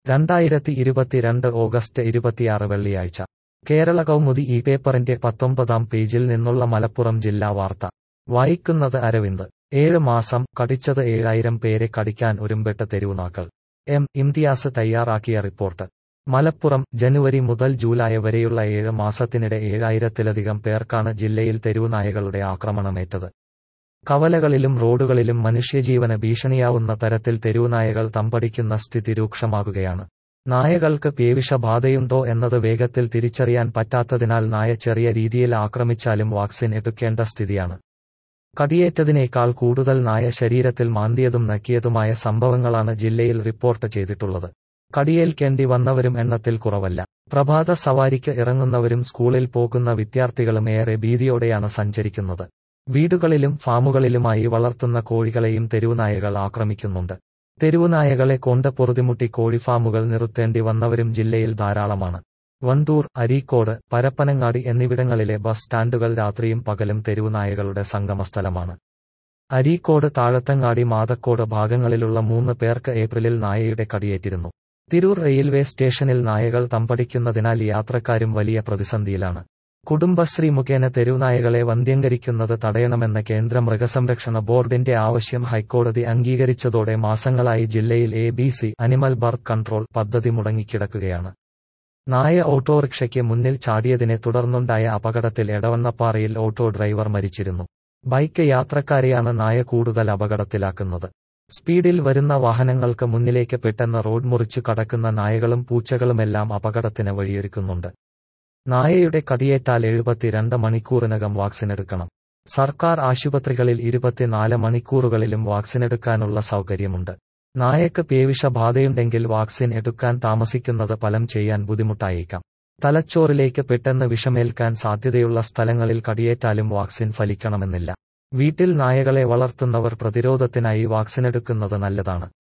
രണ്ടായിരത്തി ഇരുപത്തിരണ്ട് ഓഗസ്റ്റ് ഇരുപത്തിയാറ് വെള്ളിയാഴ്ച കേരള കൗമുദി ഈ പേപ്പറിന്റെ പത്തൊമ്പതാം പേജിൽ നിന്നുള്ള മലപ്പുറം ജില്ലാ വാർത്ത വായിക്കുന്നത് അരവിന്ദ് ഏഴ് മാസം കടിച്ചത് ഏഴായിരം പേരെ കടിക്കാൻ ഒരുമ്പെട്ട തെരുവുനാക്കൾ എം ഇംതിയാസ് തയ്യാറാക്കിയ റിപ്പോർട്ട് മലപ്പുറം ജനുവരി മുതൽ ജൂലൈ വരെയുള്ള ഏഴ് മാസത്തിനിടെ ഏഴായിരത്തിലധികം പേർക്കാണ് ജില്ലയിൽ തെരുവുനായകളുടെ ആക്രമണമേറ്റത് കവലകളിലും റോഡുകളിലും മനുഷ്യജീവന് ഭീഷണിയാവുന്ന തരത്തിൽ തെരുവുനായകൾ തമ്പടിക്കുന്ന സ്ഥിതി രൂക്ഷമാകുകയാണ് നായകൾക്ക് പേവിഷബാധയുണ്ടോ എന്നത് വേഗത്തിൽ തിരിച്ചറിയാൻ പറ്റാത്തതിനാൽ നായ ചെറിയ രീതിയിൽ ആക്രമിച്ചാലും വാക്സിൻ എടുക്കേണ്ട സ്ഥിതിയാണ് കടിയേറ്റതിനേക്കാൾ കൂടുതൽ നായ ശരീരത്തിൽ മാന്തിയതും നക്കിയതുമായ സംഭവങ്ങളാണ് ജില്ലയിൽ റിപ്പോർട്ട് ചെയ്തിട്ടുള്ളത് കടിയേൽക്കേണ്ടി വന്നവരും എണ്ണത്തിൽ കുറവല്ല പ്രഭാത സവാരിക്ക് ഇറങ്ങുന്നവരും സ്കൂളിൽ പോകുന്ന വിദ്യാർത്ഥികളും ഏറെ ഭീതിയോടെയാണ് സഞ്ചരിക്കുന്നത് വീടുകളിലും ഫാമുകളിലുമായി വളർത്തുന്ന കോഴികളെയും തെരുവുനായകൾ ആക്രമിക്കുന്നുണ്ട് തെരുവുനായകളെ കൊണ്ട് പൊറുതിമുട്ടി കോഴിഫാമുകൾ നിർത്തേണ്ടി വന്നവരും ജില്ലയിൽ ധാരാളമാണ് വണ്ടൂർ അരീക്കോട് പരപ്പനങ്ങാടി എന്നിവിടങ്ങളിലെ ബസ് സ്റ്റാൻഡുകൾ രാത്രിയും പകലും തെരുവുനായകളുടെ സംഗമസ്ഥലമാണ് അരീക്കോട് താഴത്തങ്ങാടി മാതക്കോട് ഭാഗങ്ങളിലുള്ള മൂന്ന് പേർക്ക് ഏപ്രിലിൽ നായയുടെ കടിയേറ്റിരുന്നു തിരൂർ റെയിൽവേ സ്റ്റേഷനിൽ നായകൾ തമ്പടിക്കുന്നതിനാൽ യാത്രക്കാരും വലിയ പ്രതിസന്ധിയിലാണ് കുടുംബശ്രീ മുഖേന തെരുവുനായകളെ വന്ധ്യംകരിക്കുന്നത് തടയണമെന്ന കേന്ദ്ര മൃഗസംരക്ഷണ ബോർഡിന്റെ ആവശ്യം ഹൈക്കോടതി അംഗീകരിച്ചതോടെ മാസങ്ങളായി ജില്ലയിൽ A B C animal birth control പദ്ധതി മുടങ്ങിക്കിടക്കുകയാണ് നായ ഓട്ടോറിക്ഷയ്ക്ക് മുന്നിൽ ചാടിയതിനെ തുടർന്നുണ്ടായ അപകടത്തിൽ എടവണ്ണപ്പാറയിൽ ഓട്ടോ ഡ്രൈവർ മരിച്ചിരുന്നു ബൈക്ക് യാത്രക്കാരെയാണ് നായ കൂടുതൽ അപകടത്തിലാക്കുന്നത് സ്പീഡിൽ വരുന്ന വാഹനങ്ങൾക്ക് മുന്നിലേക്ക് പെട്ടെന്ന് റോഡ് മുറിച്ചു കടക്കുന്ന നായകളും പൂച്ചകളുമെല്ലാം അപകടത്തിന് വഴിയൊരുക്കുന്നുണ്ട് നായയുടെ കടിയേറ്റാൽ എഴുപത്തിരണ്ട് മണിക്കൂറിനകം വാക്സിനെടുക്കണം സർക്കാർ ആശുപത്രികളിൽ ഇരുപത്തിനാല് മണിക്കൂറുകളിലും വാക്സിനെടുക്കാനുള്ള സൗകര്യമുണ്ട് നായക്ക് പേവിഷബാധയുണ്ടെങ്കിൽ വാക്സിൻ എടുക്കാൻ താമസിക്കുന്നത് ഫലം ചെയ്യാൻ ബുദ്ധിമുട്ടായേക്കാം തലച്ചോറിലേക്ക് പെട്ടെന്ന് വിഷമേൽക്കാൻ സാധ്യതയുള്ള സ്ഥലങ്ങളിൽ കടിയേറ്റാലും വാക്സിൻ ഫലിക്കണമെന്നില്ല വീട്ടിൽ നായകളെ വളർത്തുന്നവർ പ്രതിരോധത്തിനായി വാക്സിനെടുക്കുന്നത് നല്ലതാണ്